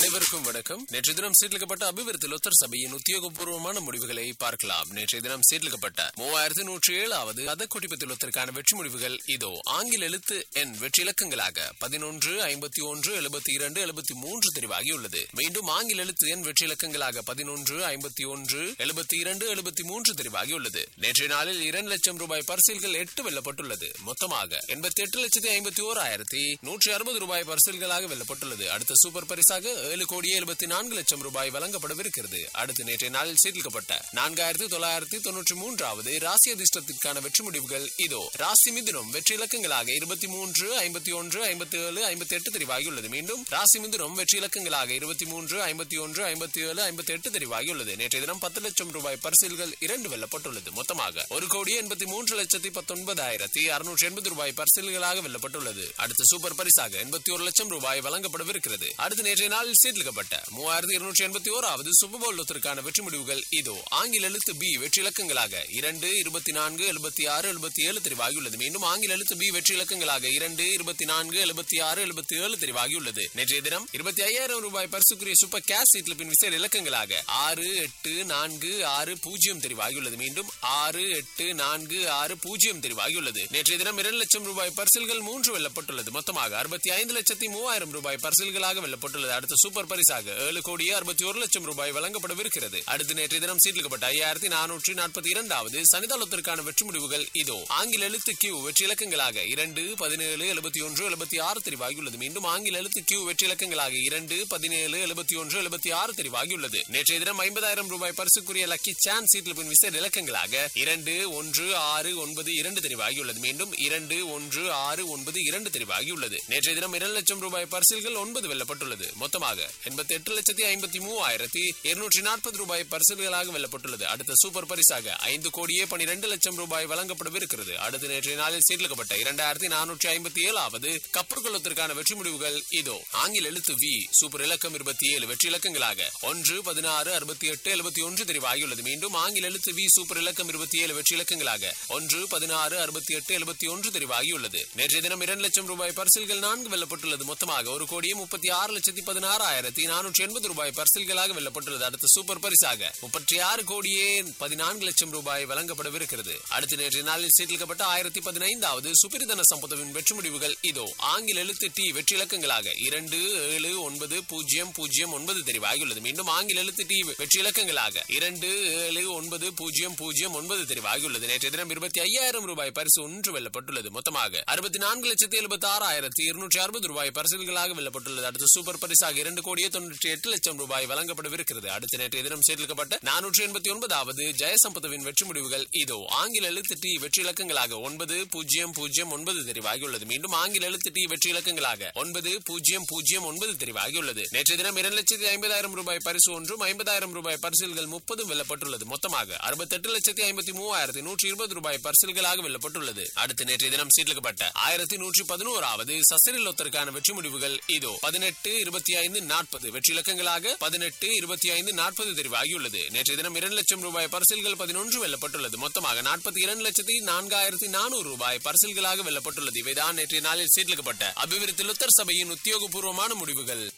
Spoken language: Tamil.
அனைவருக்கும் வணக்கம் நேற்று தினம் சீர்லிக்கப்பட்ட அபிவிருத்தி லொத்தர் சபையின் உத்தியோகபூர்வமான முடிவுகளை பார்க்கலாம் நேற்றைய தினம் சீர்லிக்கப்பட்ட மூவாயிரத்தி நூற்றி ஏழாவது அதக்குடிப்பத்தி லொத்தருக்கான வெற்றி முடிவுகள் இதோ ஆங்கில எழுத்து எண் வெற்றி இலக்கங்களாக பதினொன்று ஐம்பத்தி ஒன்று எழுபத்தி இரண்டு எழுபத்தி மூன்று தெரிவாகியுள்ளது மீண்டும் ஆங்கில எழுத்து எண் வெற்றி இலக்கங்களாக பதினொன்று ஐம்பத்தி ஒன்று எழுபத்தி இரண்டு எழுபத்தி மூன்று தெரிவாகியுள்ளது நேற்றைய நாளில் இரண்டு லட்சம் ரூபாய் பரிசில்கள் எட்டு வெல்லப்பட்டுள்ளது மொத்தமாக எண்பத்தி எட்டு லட்சத்தி ஐம்பத்தி ஓராயிரத்தி நூற்றி அறுபது ரூபாய் பரிசில்களாக வெல்லப்பட்டுள்ளது அடுத்த சூப்பர் பரிசாக ஏழு கோடியே எழுபத்தி நான்கு லட்சம் ரூபாய் வழங்கப்படவிருக்கிறது அடுத்து நேற்றைய நாளில் சீர்லிக்கப்பட்ட நான்காயிரத்தி தொள்ளாயிரத்தி தொன்னூற்றி மூன்றாவது ராசி அதிர்ஷ்டத்திற்கான வெற்றி முடிவுகள் இதோ ராசி மிதுனம் வெற்றி இலக்கங்களாக இருபத்தி மூன்று ஐம்பத்தி ஒன்று ஐம்பத்தி ஏழு ஐம்பத்தி எட்டு தெரிவாகியுள்ளது மீண்டும் ராசி மிதுனம் வெற்றி இலக்கங்களாக இருபத்தி மூன்று ஐம்பத்தி ஒன்று ஐம்பத்தி ஏழு ஐம்பத்தி எட்டு தெரிவாகியுள்ளது நேற்றைய தினம் பத்து லட்சம் ரூபாய் பரிசில்கள் இரண்டு வெல்லப்பட்டுள்ளது மொத்தமாக ஒரு கோடி எண்பத்தி மூன்று லட்சத்தி பத்தொன்பதாயிரத்தி அறுநூற்றி எண்பது ரூபாய் பரிசில்களாக வெல்லப்பட்டுள்ளது அடுத்த சூப்பர் பரிசாக எண்பத்தி ஒரு லட்சம் ரூபாய் வழங்கப்படவிருக்கிறது அடுத்து நேற்றைய நாளில் சீர்லிக்கப்பட்ட மூவாயிரத்தி இருநூற்றி எண்பத்தி ஓராவது சுபபோலத்திற்கான வெற்றி முடிவுகள் இதோ ஆங்கில எழுத்து பி வெற்றி இலக்கங்களாக இரண்டு இருபத்தி நான்கு எழுபத்தி ஆறு எழுபத்தி ஏழு தெரிவாகியுள்ளது மீண்டும் ஆங்கில எழுத்து பி வெற்றி இலக்கங்களாக இரண்டு இருபத்தி நான்கு எழுபத்தி ஆறு எழுபத்தி ஏழு தெரிவாகியுள்ளது நேற்றைய தினம் இருபத்தி ஐயாயிரம் ரூபாய் பரிசுக்குரிய சூப்பர் கேஷ் சீட்ல பின் விசேட இலக்கங்களாக ஆறு எட்டு நான்கு ஆறு பூஜ்ஜியம் தெரிவாகியுள்ளது மீண்டும் ஆறு எட்டு நான்கு ஆறு பூஜ்ஜியம் தெரிவாகியுள்ளது நேற்றைய தினம் இரண்டு லட்சம் ரூபாய் பரிசில்கள் மூன்று வெல்லப்பட்டுள்ளது மொத்தமாக அறுபத்தி ஐந்து லட்சத்தி மூவாயிரம் ரூபாய் பரிசில்களாக வெல்லப்பட்டுள்ளது அடுத்த சூப்பர் பரிசாக ஏழு கோடியே அறுபத்தி ஒரு லட்சம் ரூபாய் வழங்கப்படவிருக்கிறது அடுத்து நேற்றைய தினம் சீட்லிக்கப்பட்ட ஐயாயிரத்தி நானூற்றி நாற்பத்தி இரண்டாவது சனிதாளத்திற்கான வெற்றி முடிவுகள் இதோ ஆங்கில எழுத்து கியூ வெற்றி இலக்கங்களாக இரண்டு பதினேழு எழுபத்தி ஒன்று எழுபத்தி ஆறு தெரிவாகியுள்ளது மீண்டும் ஆங்கில எழுத்து கியூ வெற்றி இலக்கங்களாக இரண்டு பதினேழு எழுபத்தி ஒன்று எழுபத்தி ஆறு தெரிவாகியுள்ளது நேற்றைய தினம் ஐம்பதாயிரம் ரூபாய் பரிசுக்குரிய லக்கி சான்ஸ் சீட்ல பின் விசேட இலக்கங்களாக இரண்டு ஒன்று ஆறு ஒன்பது இரண்டு தெரிவாகியுள்ளது மீண்டும் இரண்டு ஒன்று ஆறு ஒன்பது இரண்டு தெரிவாகியுள்ளது நேற்றைய தினம் இரண்டு லட்சம் ரூபாய் பரிசில்கள் ஒன்பது வெல்லப்பட்டுள்ளது மொத்தமாக எண்பத்தி எட்டு லட்சத்தி ஐம்பத்தி மூவாயிரத்தி இருநூற்றி நாற்பது ரூபாய் பரிசில்களாக வெல்லப்பட்டுள்ளது அடுத்த சூப்பர் பரிசாக ஐந்து கோடியே பனிரெண்டு லட்சம் ரூபாய் வழங்கப்படவிருக்கிறது அடுத்த நேற்றைய நாளில் சீர்லிக்கப்பட்ட இரண்டாயிரத்தி நானூற்றி ஐம்பத்தி ஏழாவது கப்பற்கொள்ளத்திற்கான வெற்றி முடிவுகள் இதோ ஆங்கில எழுத்து வி சூப்பர் இலக்கம் இருபத்தி ஏழு வெற்றி இலக்கங்களாக ஒன்று பதினாறு அறுபத்தி எட்டு எழுபத்தி ஒன்று தெரிவாகியுள்ளது மீண்டும் ஆங்கில எழுத்து வி சூப்பர் இலக்கம் இருபத்தி ஏழு வெற்றி இலக்கங்களாக ஒன்று பதினாறு அறுபத்தி எட்டு எழுபத்தி ஒன்று தெரிவாகியுள்ளது நேற்றைய தினம் இரண்டு லட்சம் ரூபாய் பரிசில்கள் நான்கு வெல்லப்பட்டுள்ளது மொத்தமாக ஒரு கோடியே முப்பத்தி ஆறு லட்சத்தி பதினாறாயிரத்தி நானூற்றி எண்பது ரூபாய் பரிசில்களாக வெல்லப்பட்டுள்ளது அடுத்த சூப்பர் பரிசாக முப்பத்தி ஆறு கோடியே பதினான்கு லட்சம் ரூபாய் வழங்கப்படவிருக்கிறது அடுத்த நேற்றைய நாளில் சீர்லிக்கப்பட்ட ஆயிரத்தி பதினைந்தாவது சுப்பிரிதன சம்பதவின் வெற்றி முடிவுகள் இதோ ஆங்கில எழுத்து டி வெற்றி இலக்கங்களாக இரண்டு ஏழு ஒன்பது பூஜ்ஜியம் பூஜ்ஜியம் ஒன்பது தெரிவாகியுள்ளது மீண்டும் ஆங்கில எழுத்து டி வெற்றி இலக்கங்களாக இரண்டு ஏழு ஒன்பது பூஜ்ஜியம் பூஜ்ஜியம் ஒன்பது தெரிவாகியுள்ளது நேற்றைய தினம் இருபத்தி ஐயாயிரம் ரூபாய் பரிசு ஒன்று வெல்லப்பட்டுள்ளது மொத்தமாக அறுபத்தி நான்கு லட்சத்தி எழுபத்தி ஆறாயிரத்தி இருநூற்றி அறுபது ரூபாய் பரிசுகளாக வெல்லப்பட்டுள்ளது அடுத்த சூப்பர் பரிசாக இரண்டு கோடியே தொண்ணூற்றி எட்டு லட்சம் ரூபாய் வழங்கப்படவிருக்கிறது அடுத்த நேற்றைய தினம் சேர்க்கப்பட்ட நானூற்றி எண்பத்தி ஒன்பதாவது ஜெயசம்பதவின் வெற்றி முடிவுகள் இதோ ஆங்கில எழுத்து டி வெற்றி இலக்கங்களாக ஒன்பது பூஜ்ஜியம் பூஜ்ஜியம் ஒன்பது தெரிவாகியுள்ளது மீண்டும் ஆங்கில எழுத்து டி வெற்றி இலக்கங்களாக ஒன்பது பூஜ்ஜியம் பூஜ்ஜியம் ஒன்பது தெரிவாகியுள்ளது நேற்றைய தினம் இரண்டு லட்சத்தி ஐம்பதாயிரம் ரூபாய் பரிசு ஒன்றும் ஐம்பதாயிரம் ரூபாய் பரிசில்கள் முப்பதும் வெல்லப்பட்டுள்ளது மொத்தமாக அறுபத்தெட்டு லட்சத்தி ஐம்பத்தி மூவாயிரத்தி நூற்றி இருபது ரூபாய் பரிசில்களாக வெல்லப்பட்டுள்ளது அடுத்து நேற்றைய தினம் சீட்லிக்கப்பட்ட ஆயிரத்தி நூற்றி பதினோராவது சசிரிலொத்தருக்கான வெற்றி முடிவுகள் இதோ பதினெட்டு இருபத்தி ஐந்து நாற்பது வெற்றி இலக்கங்களாக பதினெட்டு இருபத்தி ஐந்து நாற்பது தெரிவாகியுள்ளது நேற்றைய தினம் இரண்டு லட்சம் ரூபாய் பரிசில்கள் பதினொன்று வெல்லப்பட்டுள்ளது மொத்தமாக நாற்பத்தி இரண்டு லட்சத்தி நான்காயிரத்தி நானூறு ரூபாய் பரிசில்களாக வெல்லப்பட்டுள்ளது இவைதான் நேற்றைய நாளில் சீட்லிக்கப்பட்ட அபிவிருத்தி லுத்தர் சபையின் உத்தியோகபூர்வமான முடிவுகள்